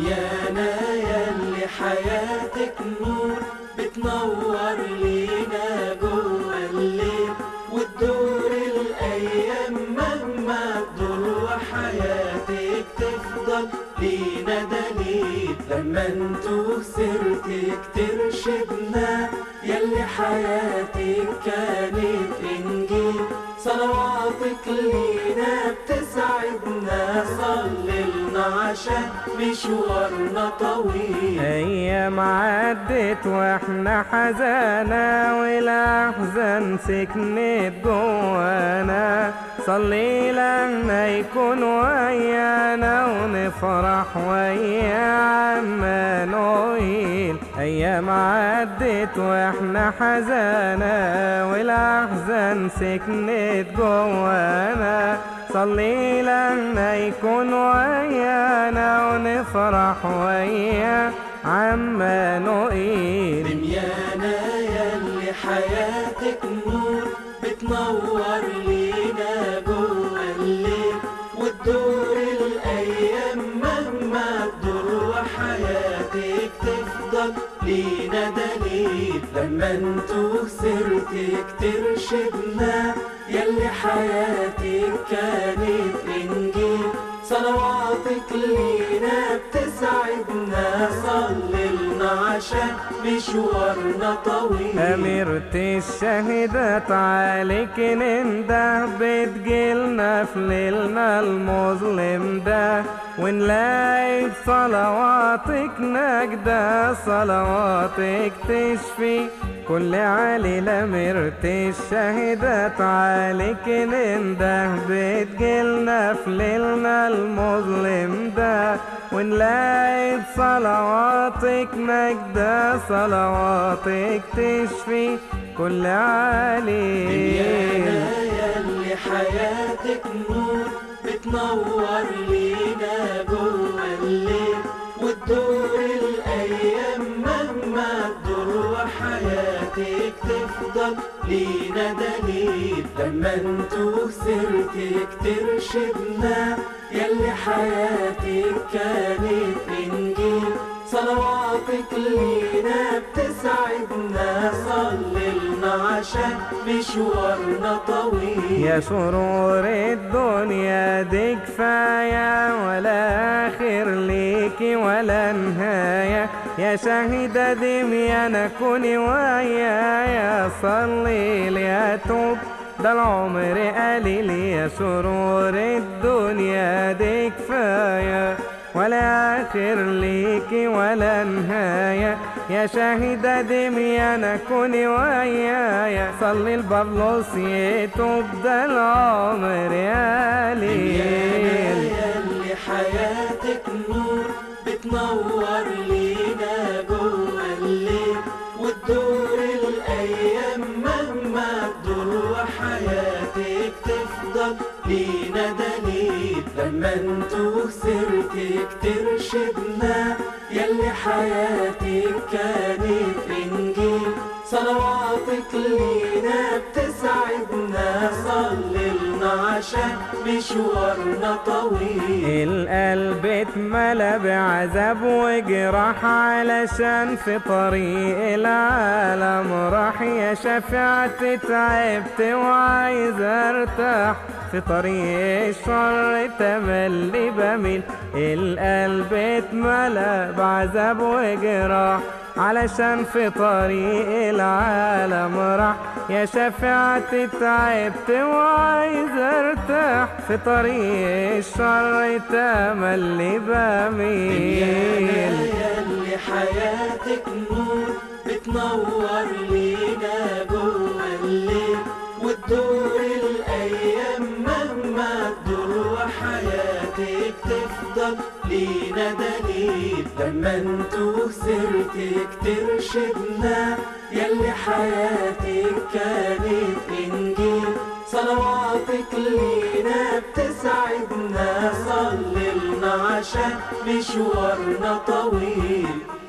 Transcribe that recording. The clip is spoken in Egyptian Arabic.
دنيانا يلي حياتك نور بتنور لينا جوا الليل وتدور الايام مهما تدور وحياتك تفضل لينا دليل لما انتو سرتك ترشدنا يلي حياتك كانت انجيل صلواتك لينا بتسعدنا صلي لنا عشان مشوارنا طويل ايام عدت واحنا حزانة والاحزان سكنت جوانا صلي لنا يكون ويانا ونفرح ويا عمانويل ايام عدت واحنا حزانة والاحزان سكنت جوانا صلي لنا يكون ويانا ونفرح ويا عمانوئيل دنيانا يلي حياتك نور بتنور لينا جوا الليل وتدور الايام مهما تدور وحياتك تفضل لينا دليل لما انتو سرتك ترشدنا يلي حياتك كانت انجيل صلواتك لينا بتسعدنا صلي لنا عشان مشوارنا طويل أميرة الشهدات عليك ننده بتجيلنا في ليلنا المظلم ده ونلاقي بصلواتك نجدة صلواتك تشفي كل عليلة مرت الشهدات عليك ننده بتجيلنا في ليلنا المظلم ده ونلاقي بصلواتك نجدة صلواتك تشفي كل عليل دنيانا يلي حياتك نور بتنور لينا جوا الليل وتدور الايام مهما تدور وحياتك تفضل لينا دليل لما انتو سرتك ترشدنا يلي حياتك كانت انجيل صلواتك لينا بتسعدنا صلي لنا عشان مشوارنا طويل يا سرور الدنيا دي كفاية ولا آخر ليكي ولا نهاية يا شاهدة دميانا كوني ويايا صلي لي أتوب ده العمر قليل يا سرور الدنيا دي كفاية ولا آخر ليكي ولا نهاية يا شاهدة دميانا كوني ويايا صلي البابلوس يتوب ده العمر يا ليل يلي حياتك نور بتنور لينا جوا الليل وتدور الايام مهما تدور وحياتك تفضل لينا دليل لما انتو سرتك ترشدنا يلي حياتك كانت انجيل صلواتك لينا بتسعدنا صلي لنا عشان مشوارنا طويل القلب اتملى بعذاب وجراح علشان في طريق العالم راح يا شفيعتي تعبت وعايز ارتاح في طريق الشر تملي بميل القلب اتملى بعذاب وجراح علشان في طريق العالم راح يا شفيعتي تعبت وعايز ارتاح في طريق الشر تملي بميل يلي حياتك نور بتنور لينا جوا الليل وتدور الايام مهما تدور وحياتك تفضل لينا دليل لما انتو سرتك ترشدنا يلي حياتك كانت انجيل صلواتك لينا بتسعدنا صلي لنا عشان مشوارنا طويل